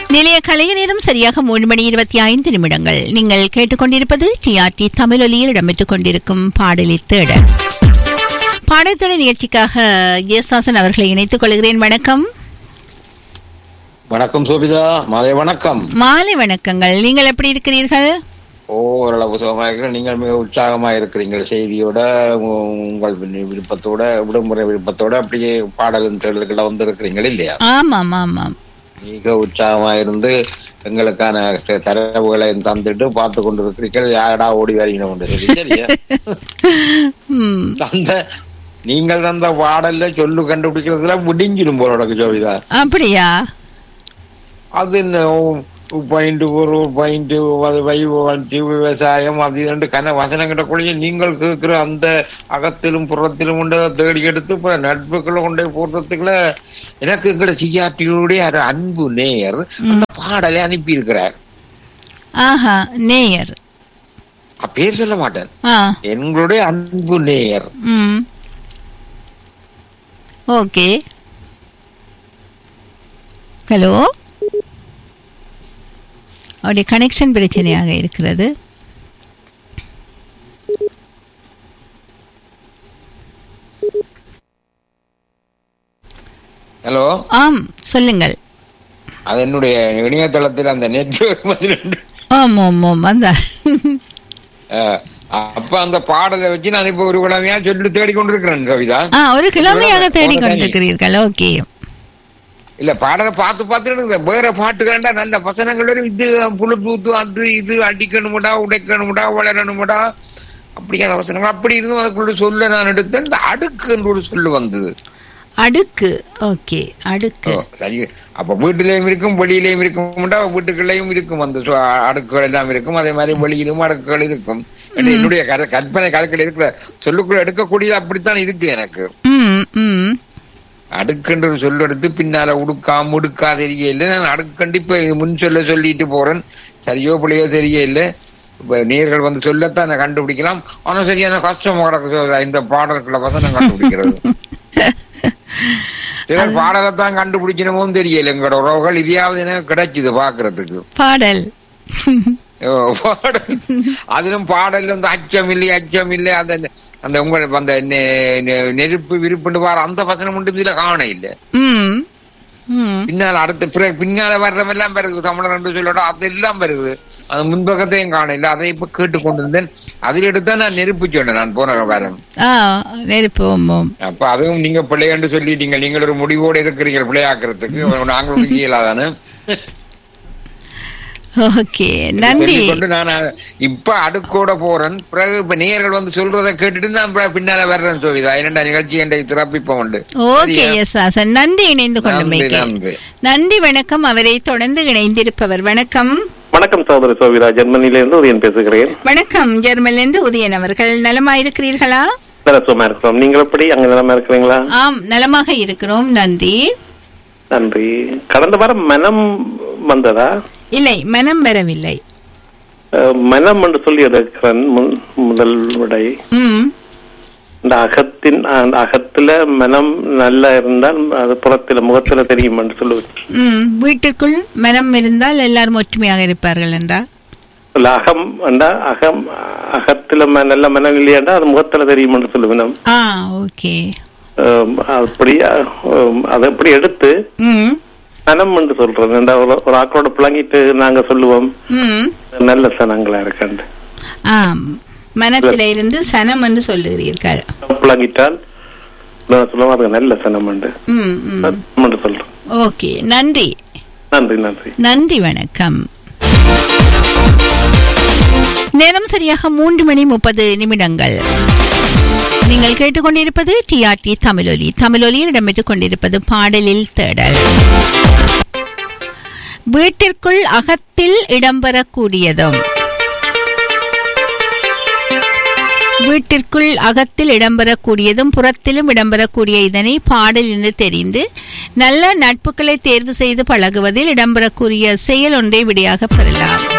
நிலைய கலைய நேரம் சரியாக மூன்று மணி இருபத்தி ஐந்து நிமிடங்கள் நீங்கள் கேட்டுக்கொண்டிருப்பது டிஆர்டி தமிழொலியில் இடம்பெற்றுக் கொண்டிருக்கும் பாடலை தேட பாடத்தேட நிகழ்ச்சிக்காக ஏசாசன் அவர்களை இணைத்துக் கொள்கிறேன் வணக்கம் வணக்கம் சோபிதா மாலை வணக்கம் மாலை வணக்கங்கள் நீங்கள் எப்படி இருக்கிறீர்கள் ஓ ஓரளவு சுகமா இருக்கிறேன் நீங்கள் மிக உற்சாகமா இருக்கிறீங்க செய்தியோட உ- உங்கள் வி- விருப்பத்தோட விடுமுறை விருப்பத்தோட அப்படியே பாடலும் தேடல்களை வந்து இருக்கிறீங்க இல்லையா ஆமாம் ஆமாம் மிக உற்சாகமா இருந்து எங்களுக்கான த- தரவுகளை தந்துட்டு பார்த்து கொண்டு இருக்கிறீர்கள் யாரடா ஓடி வரீங்க கொண்டு சொல்லி சரியா ம், தந்த நீங்கள் தந்த பாடல்ல சொல்லு கண்டுபிடிக்கிறதுல முடிஞ்சிடும் போல உனக்கு ஜோபிதா அப்படியா அது பாயிண்ட் ஒரு பாயிண்ட் அது வைவழ்ச்சி விவசாயம் அது இரண்டு கன வசனங்கிட்ட கொள்ளைய நீங்கள் கேட்கிற அந்த அகத்திலும் புறத்திலும் கொண்டு அதை தேடி எடுத்து இப்ப நட்புகளை கொண்டு போய் போடுறதுக்குள்ள எனக்கு எங்கட சிஆர்டியுடைய ஒரு அன்பு நேயர் அந்த பாடலை அனுப்பி இருக்கிறார் ஆஹா நேயர் பேர் சொல்ல மாட்டேன் ஆ எங்களுடைய அன்பு நேயர் ம் ஓகே ஹலோ அவருடைய கனெக்ஷன் பிரச்சனையாக இருக்கிறது ஹலோ ஆம் சொல்லுங்கள் அது என்னுடைய இணையதளத்தில் அந்த நெட்வொர்க் ஆம் ஆம் ஆம் அந்த அப்ப அந்த பாடலை வச்சு நான் இப்ப ஒரு கிழமையா சொல்லி தேடி கொண்டிருக்கிறேன் கவிதா ஆ ஒரு கிழமையாக போன- தேடிக் போன தனி. கொண்டிருக்கிறீர்கள் ஓகே இல்ல பாடலை பார்த்து பார்த்து இருக்குது வேற பாட்டு கண்டா நல்ல வசனங்கள் வரும் இது புழுப்பூத்து அது இது அடிக்கணுமுடா உடைக்கணுமுடா வளரணுமுடா அப்படியான வசனங்கள் அப்படி இருந்தும் அதுக்குள்ள சொல்ல நான் எடுத்தேன் இந்த அடுக்குன்ற ஒரு சொல்லு வந்தது அடுக்கு ஓகே அடுக்கு ஓ, சரி அப்ப வீட்டிலையும் இருக்கும் வெளியிலையும் இருக்கும்டா வீட்டுக்குள்ளேயும் இருக்கும் அந்த சு- அடுக்குகள் எல்லாம் இருக்கும் அதே மாதிரி வெளியிலும் அடுக்குகள் இருக்கும் ஏன்னா என்னுடைய கத- கற்பனை கலக்கில் இருக்கிற சொல்லுக்குள்ள எடுக்கக்கூடியது அப்படித்தான் இருக்கு எனக்கு ம் ம் அடுக்குன்ற ஒரு சொல்லு எடுத்து பின்னால உடுக்காம உடுக்கா தெரியல நான் அடுக்கண்டு இப்ப முன் சொல்ல சொல்லிட்டு போறேன் சரியோ பிள்ளையோ தெரியல இப்ப நேர்கள் வந்து சொல்லத்தான் நான் கண்டுபிடிக்கலாம் ஆனா சரியான கஷ்டம் கிடக்கு சோதரா, இந்த பாடல்களை வசனம் கண்டுபிடிக்கிறது சிலர் பாடலைத்தான் கண்டுபிடிக்கணுமோ தெரியல எங்களோட உறவுகள் இதையாவது எனக்கு கிடைக்குது பாக்குறதுக்கு பாடல் ஓ, பாடல் அதிலும் பாடல் வந்து அச்சம் இல்லை அச்சம் இல்லை அந்த அந்த உங்கள் அந்த நெ- நெ- நெருப்பு விருப்புண்டு வார அந்த வசனம் மட்டும் இதுல காண இல்லை ம் ம் பின்னால் அடுத்த பிறகு பின்னால வர்றவெல்லாம் வருது தமிழர் என்று சொல்லோட அதெல்லாம் வருது அது முன்பக்கத்தையும் காணல அதை இப்ப கேட்டு கொண்டிருந்தேன் அதில் எடுத்தா நான் நெருப்பு சொன்னேன் நான் போன வாரம் ஆ நெருப்பு ஓம் ஓம் அப்ப அதுவும் நீங்க பிள்ளையன்று சொல்லிட்டீங்க நீங்கள் ஒரு முடிவோடு இருக்கிறீங்க பிள்ளையாக்குறதுக்கு நாங்களும் இயலாதானே ஓகே நன்றி கொண்டு நான் இப்ப அடுக்கோட போறேன் பிறகு இப்ப நேயர்கள் வந்து சொல்றதை கேட்டுட்டு நான் பிற- பின்னால வர்றேன் சோவிதா இரண்டா நிகழ்ச்சி என்ற திறப்பிப்ப உண்டு ஓகே எஸ் ஆசன் நன்றி இணைந்து நன்றி கொண்டமைக்கு நன்றி நன்றி வணக்கம் அவரை தொடர்ந்து இணைந்திருப்பவர் வணக்கம் வணக்கம் சகோதரி சோவிதா ஜெர்மனியிலிருந்து உதயன் பேசுகிறேன் வணக்கம் ஜெர்மனிலிருந்து உதயன் அவர்கள் நலமா இருக்கிறீர்களா சும்மா இருக்கிறோம் நீங்கள் எப்படி அங்க நிலமா இருக்கிறீங்களா ஆம் நலமாக இருக்கிறோம் நன்றி நன்றி கடந்த வாரம் மனம் வந்ததா இல்லை மனம் வரவில்லை அஹ், மனம் என்று சொல்லி இருக்கிறேன் முன் முதல் விடை ம் இந்த அகத்தின் அந்த அகத்துல மனம் நல்லா இருந்தால் அது புறத்துல முகத்துல தெரியும் என்று சொல்லுவேன் ம் வீட்டிற்குள் மனம் இருந்தால் எல்லாரும் ஒற்றுமையாக இருப்பார்கள் என்றா இல்ல, அகம் என்றா அகம் அகத்துல ம- நல்ல மனம் இல்லையாண்டா அது முகத்துல தெரியும் என்று சொல்லுவேன் ஆ ஓகே அஹ், அப்படி அஹ், அதை அப்படி எடுத்து ம் சனம் என்று சொல்றது இந்த ஒரு ஒரு ஆக்களோட பிளங்கிட்டு நாங்க சொல்லுவோம் ம் நல்ல சனங்களா இருக்காண்டு ஆம் மனத்தில இருந்து சனம் என்று சொல்லுகிறீர்கள் பிளங்கிட்டால் நான் சொல்லுவோம் அது நல்ல சனம் உண்டு ம் ம் என்று சொல்றோம் ஓகே நன்றி நன்றி நன்றி நன்றி வணக்கம் நேரம் சரியாக மூன்று மணி முப்பது நிமிடங்கள் நீங்கள் கேட்டுக்கொண்டிருப்பது டிஆர்டி தமிழொலி தமிழொலியில் இடம்பெற்றுக் கொண்டிருப்பது பாடலில் தேடல் வீட்டிற்குள் அகத்தில் இடம்பெறக்கூடியதும் வீட்டிற்குள் அகத்தில் இடம்பெறக்கூடியதும் புறத்திலும் இடம்பெறக்கூடிய இதனை பாடலிருந்து தெரிந்து நல்ல நட்புகளை தேர்வு செய்து பழகுவதில் இடம்பெறக்கூடிய செயல் ஒன்றை விடையாக பெறலாம்